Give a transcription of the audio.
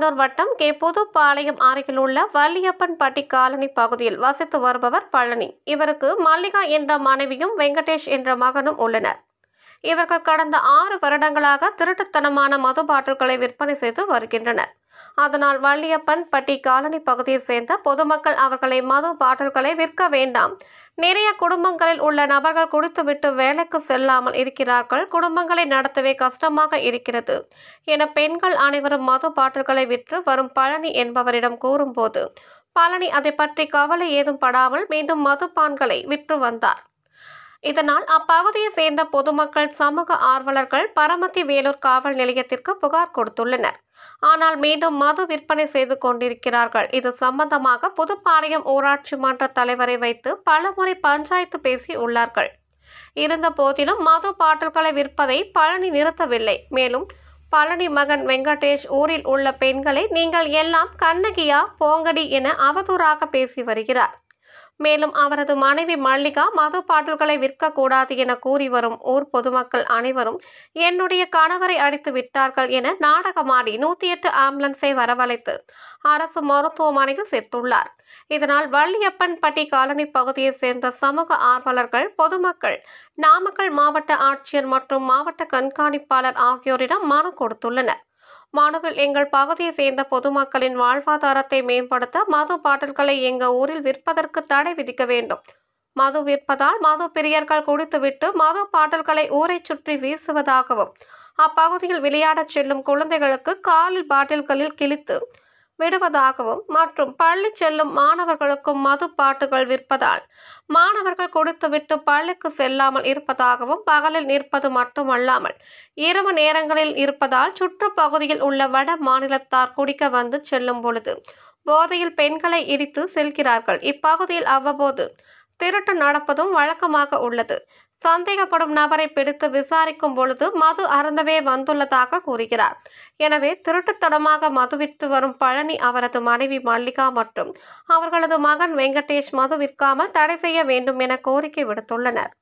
திருவள்ளூர் வட்டம் கே புதுப்பாளையம் அருகில் உள்ள வள்ளியப்பன்பட்டி காலனி பகுதியில் வசித்து வருபவர் பழனி இவருக்கு மல்லிகா என்ற மனைவியும் வெங்கடேஷ் என்ற மகனும் உள்ளனர் இவர்கள் கடந்த ஆறு வருடங்களாக திருட்டுத்தனமான மது பாட்டில்களை விற்பனை செய்து வருகின்றனர் அதனால் வள்ளியப்பன் பட்டி காலனி பகுதியைச் சேர்ந்த பொதுமக்கள் அவர்களை மது பாட்டில்களை விற்க வேண்டாம் நிறைய குடும்பங்களில் உள்ள நபர்கள் குடித்துவிட்டு வேலைக்கு செல்லாமல் இருக்கிறார்கள் குடும்பங்களை நடத்தவே கஷ்டமாக இருக்கிறது என பெண்கள் அனைவரும் மது பாட்டில்களை விற்று வரும் பழனி என்பவரிடம் கூறும்போது பழனி அதை பற்றி கவலை ஏதும் படாமல் மீண்டும் மதுபான்களை விற்று வந்தார் இதனால் அப்பகுதியை சேர்ந்த பொதுமக்கள் சமூக ஆர்வலர்கள் பரமத்தி வேலூர் காவல் நிலையத்திற்கு புகார் கொடுத்துள்ளனர் ஆனால் மீண்டும் மது விற்பனை செய்து கொண்டிருக்கிறார்கள் இது சம்பந்தமாக புதுப்பாளையம் ஊராட்சி மன்ற தலைவரை வைத்து பலமுறை பஞ்சாயத்து பேசி உள்ளார்கள் இருந்த போதிலும் மது பாட்டில்களை விற்பதை பழனி நிறுத்தவில்லை மேலும் பழனி மகன் வெங்கடேஷ் ஊரில் உள்ள பெண்களை நீங்கள் எல்லாம் கண்ணகியா போங்கடி என அவதூறாக பேசி வருகிறார் மேலும் அவரது மனைவி மல்லிகா மது பாட்டில்களை விற்கக்கூடாது என கூறி வரும் ஊர் பொதுமக்கள் அனைவரும் என்னுடைய கணவரை அடித்து விட்டார்கள் என நாடகமாடி நூற்றி எட்டு ஆம்புலன்ஸை வரவழைத்து அரசு மருத்துவமனையில் சேர்த்துள்ளார் இதனால் வள்ளியப்பன்பட்டி காலனி பகுதியைச் சேர்ந்த சமூக ஆர்வலர்கள் பொதுமக்கள் நாமக்கல் மாவட்ட ஆட்சியர் மற்றும் மாவட்ட கண்காணிப்பாளர் ஆகியோரிடம் மனு கொடுத்துள்ளனர் மனுவில் எங்கள் பகுதியை சேர்ந்த பொதுமக்களின் வாழ்வாதாரத்தை மேம்படுத்த மது பாட்டில்களை எங்க ஊரில் விற்பதற்கு தடை விதிக்க வேண்டும் மது விற்பதால் மது பிரியர்கள் குடித்துவிட்டு மது பாட்டில்களை ஊரை சுற்றி வீசுவதாகவும் அப்பகுதியில் விளையாடச் செல்லும் குழந்தைகளுக்கு காலில் பாட்டில்களில் கிழித்து விடுவதாகவும் மற்றும் பள்ளி செல்லும் மாணவர்களுக்கும் மது பாட்டுகள் விற்பதால் மாணவர்கள் குடித்துவிட்டு பள்ளிக்கு செல்லாமல் இருப்பதாகவும் பகலில் நிற்பது மட்டுமல்லாமல் இரவு நேரங்களில் இருப்பதால் சுற்றுப்பகுதியில் உள்ள வட மாநிலத்தார் குடிக்க வந்து செல்லும் பொழுது போதையில் பெண்களை இடித்து செல்கிறார்கள் இப்பகுதியில் அவ்வப்போது திருட்டு நடப்பதும் வழக்கமாக உள்ளது சந்தேகப்படும் நபரை பிடித்து விசாரிக்கும் பொழுது மது அருந்தவே வந்துள்ளதாக கூறுகிறார் எனவே திருட்டுத்தனமாக மது விற்று வரும் பழனி அவரது மனைவி மல்லிகா மற்றும் அவர்களது மகன் வெங்கடேஷ் மது விற்காமல் தடை செய்ய வேண்டும் என கோரிக்கை விடுத்துள்ளனர்